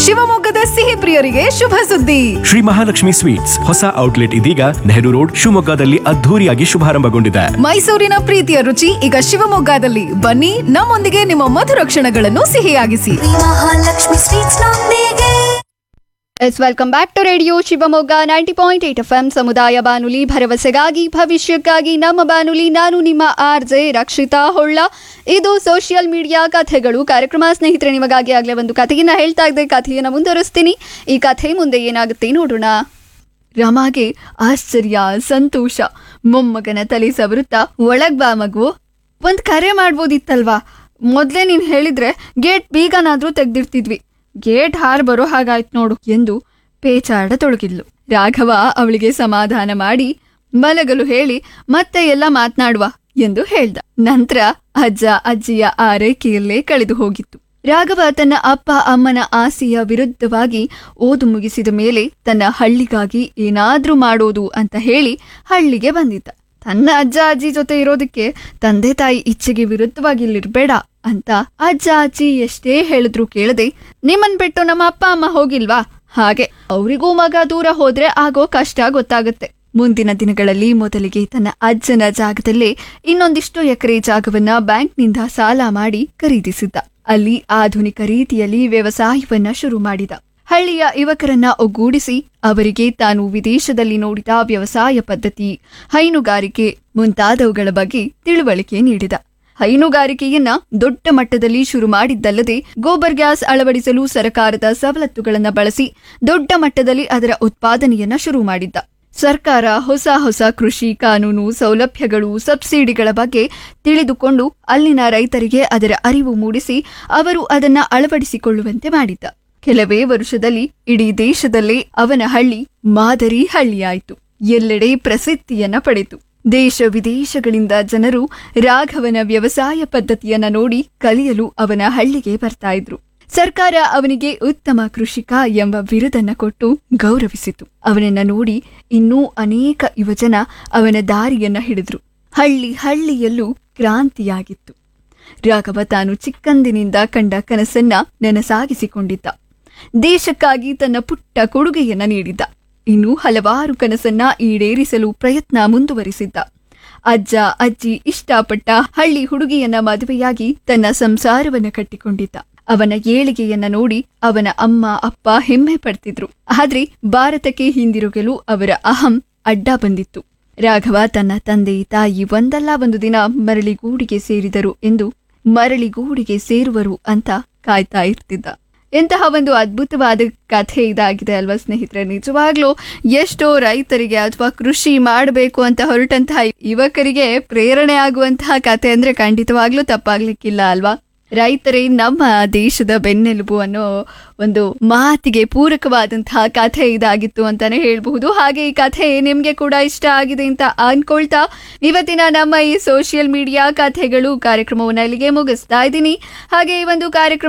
ಶಿವಮೊಗ್ಗದ ಸಿಹಿ ಪ್ರಿಯರಿಗೆ ಶುಭ ಸುದ್ದಿ ಶ್ರೀ ಮಹಾಲಕ್ಷ್ಮಿ ಸ್ವೀಟ್ಸ್ ಹೊಸ ಔಟ್ಲೆಟ್ ಇದೀಗ ನೆಹರು ರೋಡ್ ಶಿವಮೊಗ್ಗದಲ್ಲಿ ಅದ್ಧೂರಿಯಾಗಿ ಶುಭಾರಂಭಗೊಂಡಿದೆ ಮೈಸೂರಿನ ಪ್ರೀತಿಯ ರುಚಿ ಈಗ ಶಿವಮೊಗ್ಗದಲ್ಲಿ ಬನ್ನಿ ನಮ್ಮೊಂದಿಗೆ ನಿಮ್ಮ ಮಧುರ ಕ್ಷಣಗಳನ್ನು ಸಿಹಿಯಾಗಿಸಿ ಮಹಾಲಕ್ಷ್ಮಿ ಸ್ವೀಟ್ಸ್ ನೊಂದಿಗೆ yes welcome back to radio Shivamogga ninety point eight F M ಸಮುದಾಯ ಬಾನುಲಿ ಭರವಸೆಗಾಗಿ ಭವಿಷ್ಯಕ್ಕಾಗಿ ನಮ್ಮ ಬಾನುಲಿ ನಾನು ನಿಮ್ಮ ಆರ್ ಜೆ ರಕ್ಷಿತಾ ಹೊಳ್ಳ ಇದು ಸೋಷಿಯಲ್ ಮೀಡಿಯಾ ಕಥೆಗಳು ಕಾರ್ಯಕ್ರಮ ಸ್ನೇಹಿತರೆ ನಿಮಗಾಗಿ ಆಗಲೇ ಒಂದು ಕಥೆಯನ್ನ ಹೇಳ್ತಾ ಇದ್ದೆ ಕಥೆಯನ್ನು ಮುಂದುವರಿಸ್ತೀನಿ ಈ ಕಥೆ ಮುಂದೆ ಏನಾಗುತ್ತೆ ನೋಡೋಣ ರಮಾಗೆ ಆಶ್ಚರ್ಯ ಸಂತೋಷ ಮೊಮ್ಮಗನ ತಲೆ ಸವರುತ್ತಾ ಒಳಗ್ ಬಾ ಮಗು ಒಂದ್ ಕರೆ ಮಾಡ್ಬೋದಿತ್ತಲ್ವಾ ಮೊದ್ಲೇ ನೀನ್ ಹೇಳಿದ್ರೆ ಗೇಟ್ ಬೀಗನಾದ್ರೂ ತೆಗ್ದಿರ್ತಿದ್ವಿ ಗೇಟ್ ಹಾರ್ ಬರೋ ಹಾಗಾಯ್ತು ನೋಡು ಎಂದು ಪೇಚಾಡತೊಡಗಿದ್ಲು ರಾಘವ ಅವಳಿಗೆ ಸಮಾಧಾನ ಮಾಡಿ ಮಲಗಲು ಹೇಳಿ ಮತ್ತೆ ಎಲ್ಲ ಮಾತ್ನಾಡುವ ಎಂದು ಹೇಳ್ದ ನಂತರ ಅಜ್ಜ ಅಜ್ಜಿಯ ಆರೈಕೆಯಲ್ಲೇ ಕಳೆದು ಹೋಗಿತ್ತು ರಾಘವ ತನ್ನ ಅಪ್ಪ ಅಮ್ಮನ ಆಸೆಯ ವಿರುದ್ಧವಾಗಿ ಓದು ಮುಗಿಸಿದ ಮೇಲೆ ತನ್ನ ಹಳ್ಳಿಗಾಗಿ ಏನಾದ್ರೂ ಮಾಡೋದು ಅಂತ ಹೇಳಿ ಹಳ್ಳಿಗೆ ಬಂದಿದ್ದ ತನ್ನ ಅಜ್ಜ ಅಜ್ಜಿ ಜೊತೆ ಇರೋದಕ್ಕೆ ತಂದೆ ತಾಯಿ ಇಚ್ಛೆಗೆ ವಿರುದ್ಧವಾಗಿ ಇಲ್ಲಿರ್ಬೇಡ ಅಂತ ಅಜ್ಜ ಅಜ್ಜಿ ಎಷ್ಟೇ ಹೇಳಿದ್ರು ಕೇಳದೆ ನಿಮ್ಮನ್ ಬಿಟ್ಟು ನಮ್ಮ ಅಪ್ಪ ಅಮ್ಮ ಹೋಗಿಲ್ವಾ ಹಾಗೆ ಅವರಿಗೂ ಮಗ ದೂರ ಹೋದ್ರೆ ಆಗೋ ಕಷ್ಟ ಗೊತ್ತಾಗುತ್ತೆ ಮುಂದಿನ ದಿನಗಳಲ್ಲಿ ಮೊದಲಿಗೆ ತನ್ನ ಅಜ್ಜನ ಜಾಗದಲ್ಲೇ ಇನ್ನೊಂದಿಷ್ಟು ಎಕರೆ ಜಾಗವನ್ನ ಬ್ಯಾಂಕ್ನಿಂದ ಸಾಲ ಮಾಡಿ ಖರೀದಿಸಿದ್ದ ಅಲ್ಲಿ ಆಧುನಿಕ ರೀತಿಯಲ್ಲಿ ವ್ಯವಸಾಯವನ್ನ ಶುರು ಮಾಡಿದ ಹಳ್ಳಿಯ ಯುವಕರನ್ನ ಒಗ್ಗೂಡಿಸಿ ಅವರಿಗೆ ತಾನು ವಿದೇಶದಲ್ಲಿ ನೋಡಿದ ವ್ಯವಸಾಯ ಪದ್ಧತಿ ಹೈನುಗಾರಿಕೆ ಮುಂತಾದವುಗಳ ಬಗ್ಗೆ ತಿಳುವಳಿಕೆ ನೀಡಿದ ಹೈನುಗಾರಿಕೆಯನ್ನ ದೊಡ್ಡ ಮಟ್ಟದಲ್ಲಿ ಶುರು ಮಾಡಿದ್ದಲ್ಲದೆ ಗೋಬರ್ ಗ್ಯಾಸ್ ಅಳವಡಿಸಲು ಸರ್ಕಾರದ ಸವಲತ್ತುಗಳನ್ನ ಬಳಸಿ ದೊಡ್ಡ ಮಟ್ಟದಲ್ಲಿ ಅದರ ಉತ್ಪಾದನೆಯನ್ನ ಶುರು ಮಾಡಿದ್ದ ಸರ್ಕಾರ ಹೊಸ ಹೊಸ ಕೃಷಿ ಕಾನೂನು ಸೌಲಭ್ಯಗಳು ಸಬ್ಸಿಡಿಗಳ ಬಗ್ಗೆ ತಿಳಿದುಕೊಂಡು ಅಲ್ಲಿನ ರೈತರಿಗೆ ಅದರ ಅರಿವು ಮೂಡಿಸಿ ಅವರು ಅದನ್ನ ಅಳವಡಿಸಿಕೊಳ್ಳುವಂತೆ ಮಾಡಿದ್ದ ಕೆಲವೇ ವರ್ಷದಲ್ಲಿ ಇಡೀ ದೇಶದಲ್ಲೇ ಅವನ ಹಳ್ಳಿ ಮಾದರಿ ಹಳ್ಳಿಯಾಯಿತು ಎಲ್ಲೆಡೆ ಪ್ರಸಿದ್ಧಿಯನ್ನ ಪಡೆತು ದೇಶ ವಿದೇಶಗಳಿಂದ ಜನರು ರಾಘವನ ವ್ಯವಸಾಯ ಪದ್ಧತಿಯನ್ನ ನೋಡಿ ಕಲಿಯಲು ಅವನ ಹಳ್ಳಿಗೆ ಬರ್ತಾ ಇದ್ರು ಸರ್ಕಾರ ಅವನಿಗೆ ಉತ್ತಮ ಕೃಷಿಕ ಎಂಬ ಬಿರುದನ್ನ ಕೊಟ್ಟು ಗೌರವಿಸಿತು ಅವನನ್ನ ನೋಡಿ ಇನ್ನೂ ಅನೇಕ ಯುವಜನ ಅವನ ದಾರಿಯನ್ನ ಹಿಡಿದ್ರು ಹಳ್ಳಿ ಹಳ್ಳಿಯಲ್ಲೂ ಕ್ರಾಂತಿಯಾಗಿತ್ತು ರಾಘವ ತಾನು ಚಿಕ್ಕಂದಿನಿಂದ ಕಂಡ ಕನಸನ್ನ ನನಸಾಗಿಸಿಕೊಂಡಿದ್ದ ದೇಶಕ್ಕಾಗಿ ತನ್ನ ಪುಟ್ಟ ಕೊಡುಗೆಯನ್ನ ನೀಡಿದ್ದ ಇನ್ನು ಹಲವಾರು ಕನಸನ್ನ ಈಡೇರಿಸಲು ಪ್ರಯತ್ನ ಮುಂದುವರಿಸಿದ್ದ ಅಜ್ಜ ಅಜ್ಜಿ ಇಷ್ಟಪಟ್ಟ ಹಳ್ಳಿ ಹುಡುಗಿಯನ್ನ ಮದುವೆಯಾಗಿ ತನ್ನ ಸಂಸಾರವನ್ನ ಕಟ್ಟಿಕೊಂಡಿದ್ದ ಅವನ ಏಳಿಗೆಯನ್ನ ನೋಡಿ ಅವನ ಅಮ್ಮ ಅಪ್ಪ ಹೆಮ್ಮೆ ಪಡ್ತಿದ್ರು ಆದ್ರೆ ಭಾರತಕ್ಕೆ ಹಿಂದಿರುಗಲು ಅವರ ಅಹಂ ಅಡ್ಡ ಬಂದಿತ್ತು ರಾಘವ ತನ್ನ ತಂದೆ ತಾಯಿ ಒಂದಲ್ಲ ಒಂದು ದಿನ ಮರಳಿಗೂಡಿಗೆ ಸೇರಿದರು ಎಂದು ಮರಳಿಗೂಡಿಗೆ ಸೇರುವರು ಅಂತ ಕಾಯ್ತಾ ಇರ್ತಿದ್ದ ಎಂತಹ ಒಂದು ಅದ್ಭುತವಾದ ಕಥೆ ಇದಾಗಿದೆ ಅಲ್ವಾ ಸ್ನೇಹಿತರೆ ನಿಜವಾಗ್ಲೂ ಎಷ್ಟೋ ರೈತರಿಗೆ ಅಥವಾ ಕೃಷಿ ಮಾಡಬೇಕು ಅಂತ ಹೊರಟಂತಹ ಯುವಕರಿಗೆ ಪ್ರೇರಣೆ ಆಗುವಂತಹ ಕಥೆ ಅಂದ್ರೆ ಖಂಡಿತವಾಗ್ಲೂ ತಪ್ಪಾಗ್ಲಿಕ್ಕಿಲ್ಲ ಅಲ್ವಾ ರೈತರೇ ನಮ್ಮ ದೇಶದ ಬೆನ್ನೆಲುಬು ಅನ್ನೋ ಒಂದು ಮಾತಿಗೆ ಪೂರಕವಾದಂತಹ ಕಥೆ ಇದಾಗಿತ್ತು ಅಂತಾನೆ ಹೇಳ್ಬಹುದು ಹಾಗೆ ಈ ಕಥೆ ನಿಮ್ಗೆ ಕೂಡ ಇಷ್ಟ ಆಗಿದೆ ಅಂತ ಅನ್ಕೊಳ್ತಾ ಇವತ್ತಿನ ನಮ್ಮ ಈ ಸೋಷಿಯಲ್ ಮೀಡಿಯಾ ಕಥೆಗಳು ಕಾರ್ಯಕ್ರಮವನ್ನು ಇಲ್ಲಿಗೆ ಮುಗಿಸ್ತಾ ಇದ್ದೀನಿ ಹಾಗೆ ಈ ಒಂದು ಕಾರ್ಯಕ್ರಮ